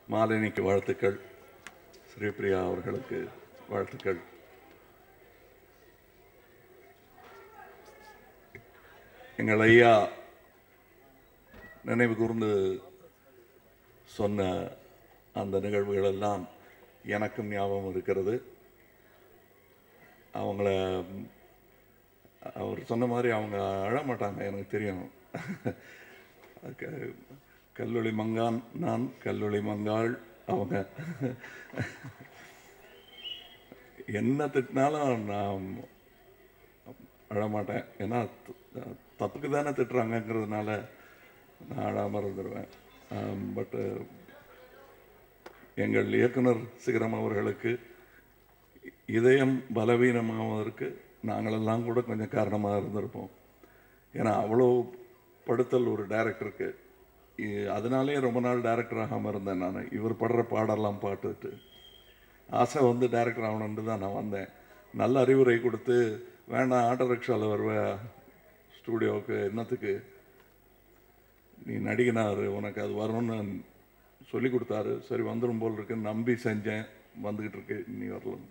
மாலினிக்கு வாழ்த்துக்கள் ஸ்ரீபிரியா அவர்களுக்கு வாழ்த்துக்கள் எங்கள் ஐயா நினைவு கூர்ந்து சொன்ன அந்த நிகழ்வுகள் எல்லாம் எனக்கும் ஞாபகம் இருக்கிறது அவங்கள அவர் சொன்ன மாதிரி அவங்க அழ மாட்டாங்க எனக்கு தெரியும் க- கல்லொளி மங்கான் நான் கல்லொளி மங்காள் அவங்க என்ன திட்டினாலும் நான் அழமாட்டேன் ஏன்னா த- தப்புக்கு தானே திட்டுறாங்கங்கிறதுனால நான் அழாமல் இருந்துருவேன் பட்டு எங்கள் இயக்குனர் சிகரம் அவர்களுக்கு இதயம் பலவீனமாவதற்கு நாங்களெல்லாம் கூட கொஞ்சம் காரணமாக இருந்திருப்போம் ஏன்னா அவ்வளோ படுத்தல் ஒரு டைரக்டருக்கு இ- அதனாலே ரொம்ப நாள் டைரக்டர் ஆகாமல் இருந்தேன் நான் இவர் படுற பாடெல்லாம் பாட்டுட்டு ஆசை வந்து டைரக்டர் ஆகணுன்ட்டு தான் நான் வந்தேன் நல்ல அறிவுரை கொடுத்து வேண்டாம் ஆட்டோ ரிக்ஷாவில் வருவ ஸ்டூடியோவுக்கு என்னத்துக்கு நீ நடிகனாரு உனக்கு அது வரணும்னு சொல்லி கொடுத்தாரு சரி வந்துடும் போல் இருக்குன்னு நம்பி செஞ்சேன் வந்துக்கிட்டு இருக்கு நீ வரலாம்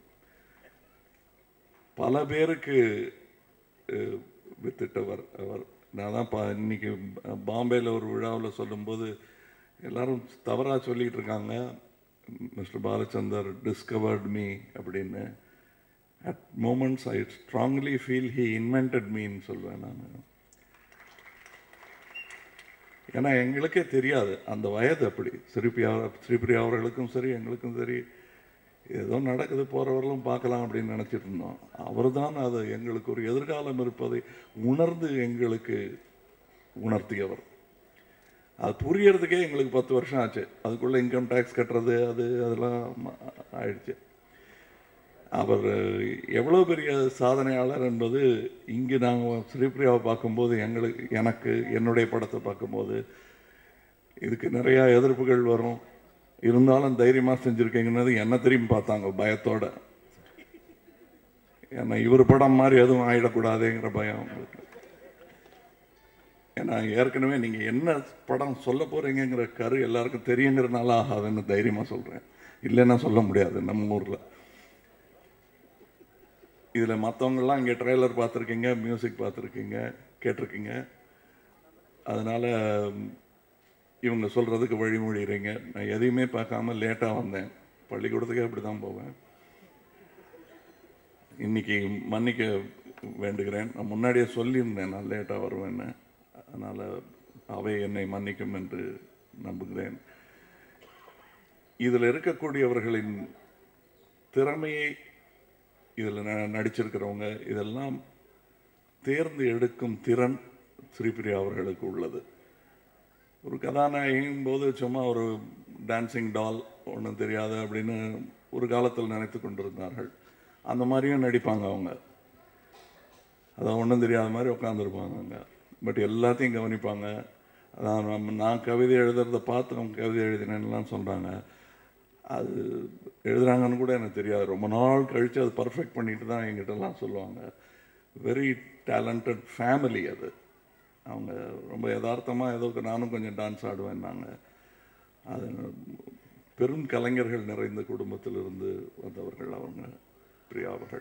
பல பேருக்கு அஹ், வித்திட்டவர் அவர் நான் தான் பா இன்னைக்கு பாம்பேயில் ஒரு விழாவில் சொல்லும்போது எல்லாரும் தவறாக சொல்லிட்டு இருக்காங்க மிஸ்டர் பாலச்சந்தர் டிஸ்கவர்ட் மீ அப்படின்னு at moments I strongly feel he invented மீன்னு சொல்வேன் நான் ஏன்னா எங்களுக்கே தெரியாது அந்த வயது அப்படி ஸ்ரீபிரியா ஸ்ரீபிரியா அவர்களுக்கும் சரி எங்களுக்கும் சரி ஏதோ நடக்குது போகிறவர்களும் பார்க்கலாம் அப்படின்னு நினச்சிட்டு இருந்தோம் அவர் தான் அது எங்களுக்கு ஒரு எதிர்காலம் இருப்பதை உணர்ந்து எங்களுக்கு உணர்த்தியவர் அது புரியறதுக்கே எங்களுக்கு பத்து வருஷம் ஆச்சு அதுக்குள்ளே இன்கம் டேக்ஸ் கட்டுறது அது அதெல்லாம் ம- ஆயிடுச்சு அவர் எவ்வளோ பெரிய சாதனையாளர் என்பது இங்கு நாங்கள் ஸ்ரீபிரியாவை பார்க்கும்போது எங்களுக்கு எனக்கு என்னுடைய படத்தை பார்க்கும்போது இதுக்கு நிறையா எதிர்ப்புகள் வரும் இருந்தாலும் தைரியமாக செஞ்சுருக்கீங்கன்னு என்ன திரும்பி பார்த்தாங்க பயத்தோட ஏன்னா இவர் படம் மாதிரி எதுவும் ஆயிடக்கூடாதுங்கிற பயம் அவங்களுக்கு ஏன்னா ஏற்கனவே நீங்கள் என்ன படம் சொல்ல போகிறீங்கிற கரு எல்லாருக்கும் தெரியுங்கிறனால ஆகாதுன்னு தைரியமாக சொல்கிறேன் இல்லைன்னா சொல்ல முடியாது நம்ம ஊரில் இதில் மற்றவங்கெல்லாம் இங்கே ட்ரெய்லர் பார்த்துருக்கீங்க மியூசிக் பார்த்துருக்கீங்க கேட்டிருக்கீங்க அதனால் இவங்க சொல்கிறதுக்கு வழிமொழிகிறீங்க நான் எதையுமே பார்க்காம லேட்டாக வந்தேன் பள்ளிக்கூடத்துக்கே அப்படி தான் போவேன் இன்னைக்கு மன்னிக்க வேண்டுகிறேன் நான் முன்னாடியே சொல்லியிருந்தேன் நான் லேட்டாக வருவேன்னு அதனால் அவை என்னை மன்னிக்கும் என்று நம்புகிறேன் இதில் இருக்கக்கூடியவர்களின் திறமையை இதில் ந நடிச்சிருக்கிறவங்க இதெல்லாம் தேர்ந்து எடுக்கும் திறன் ஸ்ரீபிரியா அவர்களுக்கு உள்ளது ஒரு கதாநாயகின் போது சும்மா ஒரு டான்சிங் டால் ஒன்றும் தெரியாது அப்படின்னு ஒரு காலத்தில் நினைத்து கொண்டிருந்தார்கள் அந்த மாதிரியும் நடிப்பாங்க அவங்க அதான் ஒன்றும் தெரியாத மாதிரி உட்காந்துருப்பாங்க அவங்க பட் எல்லாத்தையும் கவனிப்பாங்க அதான் நம்ம நான் கவிதை எழுதுறத பார்த்து அவங்க கவிதை எழுதினேன்லாம் சொல்கிறாங்க அது எழுதுறாங்கன்னு கூட எனக்கு தெரியாது ரொம்ப நாள் கழித்து அது பர்ஃபெக்ட் பண்ணிட்டு தான் எங்கிட்டலாம் சொல்லுவாங்க வெரி டேலண்டட் ஃபேமிலி அது அவங்க ரொம்ப யதார்த்தமாக ஏதோ நானும் கொஞ்சம் டான்ஸ் ஆடுவேன்னாங்க அது பெரும் கலைஞர்கள் நிறைந்த குடும்பத்திலிருந்து வந்தவர்கள் அவங்க பிரியா அவர்கள்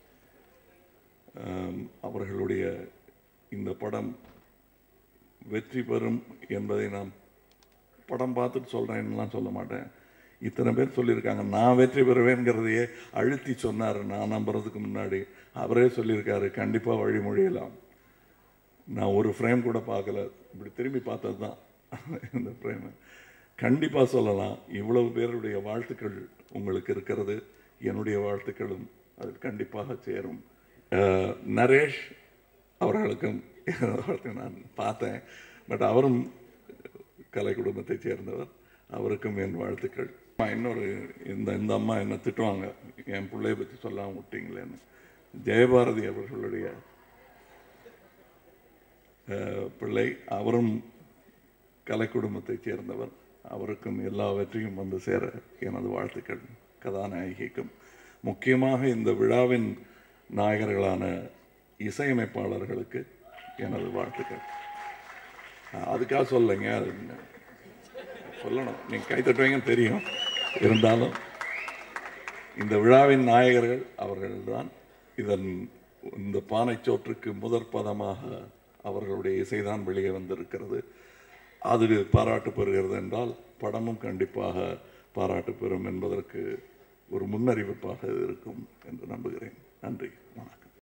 ஆம், அவர்களுடைய இந்த படம் வெற்றி பெறும் என்பதை நான் படம் பார்த்துட்டு சொல்கிறேன்லாம் சொல்ல மாட்டேன் இத்தனை பேர் சொல்லியிருக்காங்க நான் வெற்றி பெறுவேங்கிறதையே அழுத்தி சொன்னார் நான் நம்புறதுக்கு முன்னாடி அவரே சொல்லியிருக்காரு கண்டிப்பாக வழிமொழியலாம் நான் ஒரு ஃப்ரேம் கூட பார்க்கல இப்படி திரும்பி பார்த்தது தான் இந்த ஃப்ரேமை கண்டிப்பாக சொல்லலாம் இவ்வளவு பேருடைய வாழ்த்துக்கள் உங்களுக்கு இருக்கிறது என்னுடைய வாழ்த்துக்களும் அதில் கண்டிப்பாக சேரும் அஹ், நரேஷ் அவர்களுக்கும் எனது வாழ்த்து நான் பார்த்தேன் பட் அவரும் கலை குடும்பத்தைச் சேர்ந்தவர் அவருக்கும் என் வாழ்த்துக்கள் அம்மா, இன்னொரு இந்த இந்த அம்மா என்ன திட்டுவாங்க என் பிள்ளைய பற்றி சொல்லாமல் விட்டீங்களேன்னு ஜெயபாரதி அவர்களுடைய அஹ், பிள்ளை அவரும் கலை குடும்பத்தைச் சேர்ந்தவர் அவருக்கும் எல்லா வெற்றியும் வந்து சேர எனது வாழ்த்துக்கள் கதாநாயகிக்கும் முக்கியமாக இந்த விழாவின் நாயகர்களான இசையமைப்பாளர்களுக்கு எனது வாழ்த்துக்கள் அஹ், அதுக்காக சொல்லுங்க அது சொல்லணும் நீங்கள் கை தட்டுவீங்கன்னு தெரியும் இருந்தாலும் இந்த விழாவின் நாயகர்கள் அவர்கள்தான் இதன் இந்த பானைச்சோற்றுக்கு முதற் பதமாக அவர்களுடைய இசைதான் வெளியே வந்திருக்கிறது அது பாராட்டு பெறுகிறது என்றால் படமும் கண்டிப்பாக பாராட்டு பெறும் என்பதற்கு ஒரு முன்னறிவிப்பாக இது இருக்கும் என்று நம்புகிறேன் நன்றி வணக்கம்